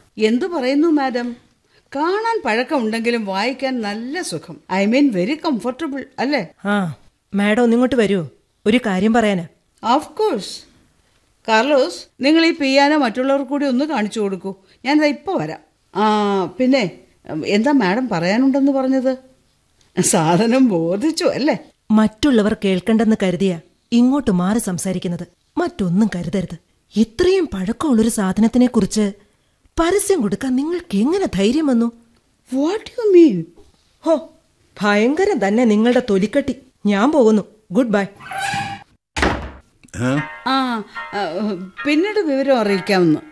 എന്തു പറയുന്നു മാഡം കാണാൻ പഴക്കമുണ്ടെങ്കിലും വായിക്കാൻ നല്ല സുഖം ഐ മീൻ വെരി കംഫർട്ടബിൾ അല്ലേ ആ മാഡം ഒന്നിങ്ങോട്ട് വരൂ ഒരു കാര്യം പറയാനാ ഓഫ് കോഴ്സ് കാർലോസ് നിങ്ങൾ ഈ പിയാനോ മറ്റുള്ളവർക്ക് കൂടി ഒന്ന് കാണിച്ചു കൊടുക്കൂ ഞാനിതാ ഇപ്പോൾ വരാം ആ പിന്നെ ഉം, എന്താ മാഡം പറയാനുണ്ടെന്ന് പറഞ്ഞത് സാധനം ബോധിച്ചു അല്ലേ മറ്റുള്ളവർ കേൾക്കണ്ടെന്ന് കരുതിയ ഇങ്ങോട്ട് മാറി സംസാരിക്കുന്നത് മറ്റൊന്നും കരുതരുത് ഇത്രയും പഴക്കമുള്ളൊരു സാധനത്തിനെ കുറിച്ച് പരസ്യം കൊടുക്കാൻ നിങ്ങൾക്ക് എങ്ങനെ ധൈര്യം വന്നു വാട്ട് യു മീൻ ഹോ ഭയങ്കരം തന്നെ നിങ്ങളുടെ തൊലിക്കട്ടി ഞാൻ പോകുന്നു ഗുഡ് ബൈ ഏ? ആ ആ, പിന്നീട് വിവരം അറിയിക്കാമെന്ന്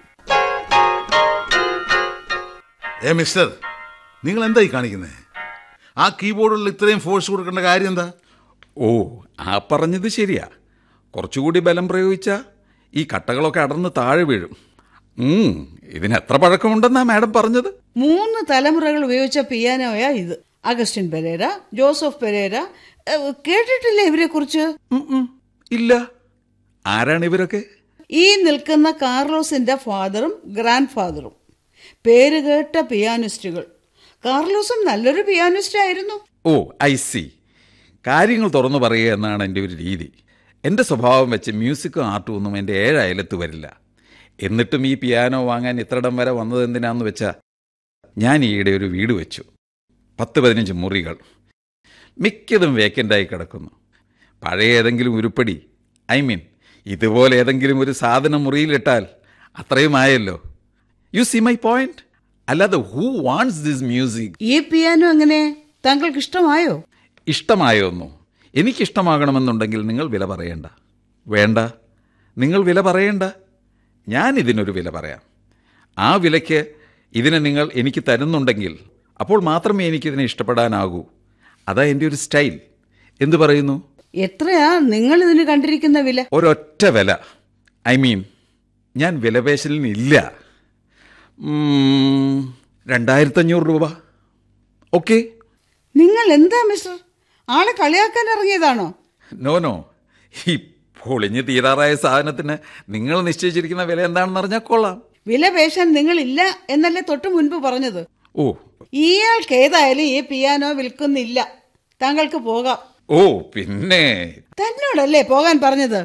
ഏ മിസ്റ്റർ നിങ്ങൾ എന്തായി കാണിക്കുന്നത് ആ കീബോർഡിൽ ഇത്രയും ഫോഴ്സ് കൊടുക്കേണ്ട കാര്യം എന്താ ഓ ആ പറഞ്ഞത് ശരിയാ കുറച്ചുകൂടി ബലം പ്രയോഗിച്ച ഈ കട്ടകളൊക്കെ അടർന്ന് താഴെ വീഴും ഉം, ഇതിന് എത്ര പഴക്കമുണ്ടെന്നാ മാഡം പറഞ്ഞത് മൂന്ന് തലമുറകൾ ഉപയോഗിച്ച പിയാനോയാ ഇത് അഗസ്റ്റിൻ പെരേര ജോസഫ് പെരേര ഏ, കേട്ടിട്ടില്ലേ ഇവരെ കുറിച്ച് ഉം, ഉം, ഇല്ല ആരാണ് ഇവരൊക്കെ ഈ നിൽക്കുന്ന കാർലോസിന്റെ ഫാദറും ഗ്രാൻഡ് ഫാദറും പേരുകേട്ട പിയാനിസ്റ്റുകൾ കാർലോസും നല്ലൊരു പിയാനിസ്റ്റ് ആയിരുന്നു ഓ ഐ സി കാര്യങ്ങൾ തുറന്നു പറയുക എന്നാണ് എൻ്റെ ഒരു രീതി എൻ്റെ സ്വഭാവം വെച്ച് മ്യൂസിക്കും ആർട്ടും ഒന്നും എൻ്റെ ഏഴ് അയലത്ത് വരില്ല എന്നിട്ടും ഈ പിയാനോ വാങ്ങാൻ ഇത്രയിടം വരെ വന്നത് എന്തിനാന്ന് വെച്ചാൽ ഞാൻ ഈയിടെ ഒരു വീട് വെച്ചു പത്ത് പതിനഞ്ച് മുറികൾ മിക്കതും വേക്കൻ്റായി കിടക്കുന്നു പഴയ ഏതെങ്കിലും ഉരുപ്പടി ഐ മീൻ ഇതുപോലെ ഏതെങ്കിലും ഒരു സാധനം മുറിയിലിട്ടാൽ അത്രയും ആയല്ലോ യു സി മൈ പോയിന്റ് അല്ലാതെ ഹൂ വാണ്ട്സ് ദിസ് മ്യൂസിക് ഈ പിയാനോ എങ്ങനെ താങ്കൾക്ക് ഇഷ്ടമായോ ഇഷ്ടമായൊന്നു എനിക്കിഷ്ടമാകണമെന്നുണ്ടെങ്കിൽ നിങ്ങൾ വില പറയണ്ട വേണ്ട നിങ്ങൾ വില പറയണ്ട ഞാൻ ഇതിനൊരു വില പറയാം ആ വിലയ്ക്ക് ഇതിനെ നിങ്ങൾ എനിക്ക് തരുന്നുണ്ടെങ്കിൽ അപ്പോൾ മാത്രമേ എനിക്കിതിനെ ഇഷ്ടപ്പെടാനാകൂ അതാ എൻ്റെ ഒരു സ്റ്റൈൽ എന്തു പറയുന്നു എത്രയാ നിങ്ങൾ ഇതിന് കണ്ടിരിക്കുന്ന വില ഒരൊറ്റ വില ഐ മീൻ ഞാൻ വിലപേശലിനില്ല ഉം, രണ്ടായിരത്തഞ്ഞൂറ് രൂപ ഓക്കെ നിങ്ങൾ എന്താ മിസ്റ്റർ ആളെ കളിയാക്കാൻ ഇറങ്ങിയതാണോ നോ നോ ഈ പൊളിഞ്ഞ് തീരാറായ സാധനത്തിന് നിങ്ങൾ നിശ്ചയിച്ചിരിക്കുന്ന വില എന്താണെന്ന് അറിഞ്ഞാൽ കൊള്ളാം വില പേശാൻ നിങ്ങളില്ല എന്നല്ലേ തൊട്ടു മുൻപ് പറഞ്ഞത് ഓ ഇയാൾക്ക് ഏതായാലും ഈ പിയാനോ വിൽക്കുന്നില്ല താങ്കൾക്ക് പോകാം ഓ പിന്നെ തന്നോടല്ലേ പോകാൻ പറഞ്ഞത്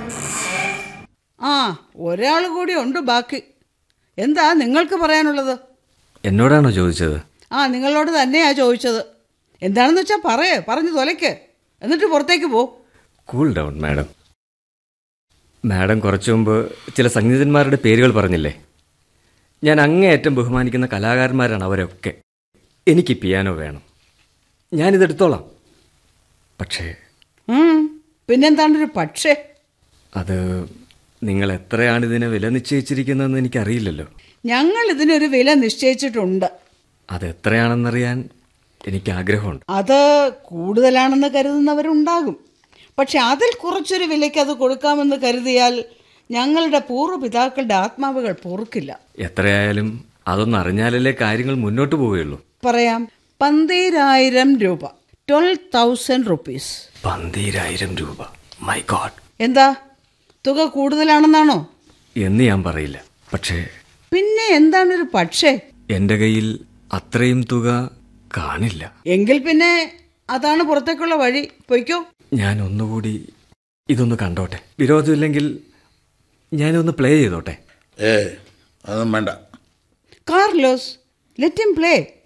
ആ ഒരാൾ കൂടി ഉണ്ട് ബാക്കി എന്താ നിങ്ങൾക്ക് പറയാനുള്ളത് എന്നോടാണോ ചോദിച്ചത് ആ നിങ്ങളോട് തന്നെയാ ചോദിച്ചത് എന്താണെന്ന് വെച്ചാൽ പറയേ പറഞ്ഞു തൊലയ്ക്ക് എന്നിട്ട് പുറത്തേക്ക് പോ കൂൾ ഡൗൺ മാഡം മാഡം കുറച്ചു മുമ്പ് ചില സംഗീതന്മാരുടെ പേരുകൾ പറഞ്ഞില്ലേ ഞാൻ അങ്ങേയറ്റം ബഹുമാനിക്കുന്ന കലാകാരന്മാരാണ് അവരൊക്കെ എനിക്ക് പിയാനോ വേണം ഞാനിതെടുത്തോളാം പക്ഷേ ഉം, പിന്നെന്താണ്ടൊരു പക്ഷേ അത് നിങ്ങൾ എത്രയാണ് ഇതിനെ വില നിശ്ചയിച്ചിരിക്കുന്നതെന്ന് എനിക്കറിയില്ലല്ലോ ഞങ്ങൾ ഇതിനൊരു വില നിശ്ചയിച്ചിട്ടുണ്ട് അത് എത്രയാണെന്നറിയാൻ എനിക്ക് ആഗ്രഹമുണ്ട് അത് കൂടുതലാണെന്ന് കരുതുന്നവരുണ്ടാകും പക്ഷെ അതിൽ കുറച്ചൊരു വിലയ്ക്ക് അത് കൊടുക്കാമെന്ന് കരുതിയാൽ ഞങ്ങളുടെ പൂർവ്വപിതാക്കളുടെ ആത്മാവുകൾ പൊറുക്കില്ല എത്രയായാലും അതൊന്നും അറിഞ്ഞാലല്ലേ കാര്യങ്ങൾ മുന്നോട്ട് പോവുകയുള്ളൂ പറയാം പന്തീരായിരം രൂപ ട്വൽവ് തൗസൻഡ് റുപ്പീസ് പന്തീരായിരം രൂപ മൈ ഗോഡ് എന്താ തുക കൂടുതലാണെന്നാണോ എന്ന് ഞാൻ പറയില്ല പക്ഷേ പിന്നെ എന്താണൊരു പക്ഷേ എൻ്റെ കയ്യിൽ അത്രയും തുക കാണില്ല എങ്കിൽ പിന്നെ അതാണ് പുറത്തേക്കുള്ള വഴി പൊയ്ക്കോ ഞാൻ ഒന്നുകൂടി ഇതൊന്ന് കണ്ടോട്ടെ വിരോധമില്ലെങ്കിൽ ഞാനൊന്ന് പ്ലേ ചെയ്തോട്ടെ ഏ അതൊന്നും വേണ്ട കാർലോസ് ലെറ്റ് him പ്ലേ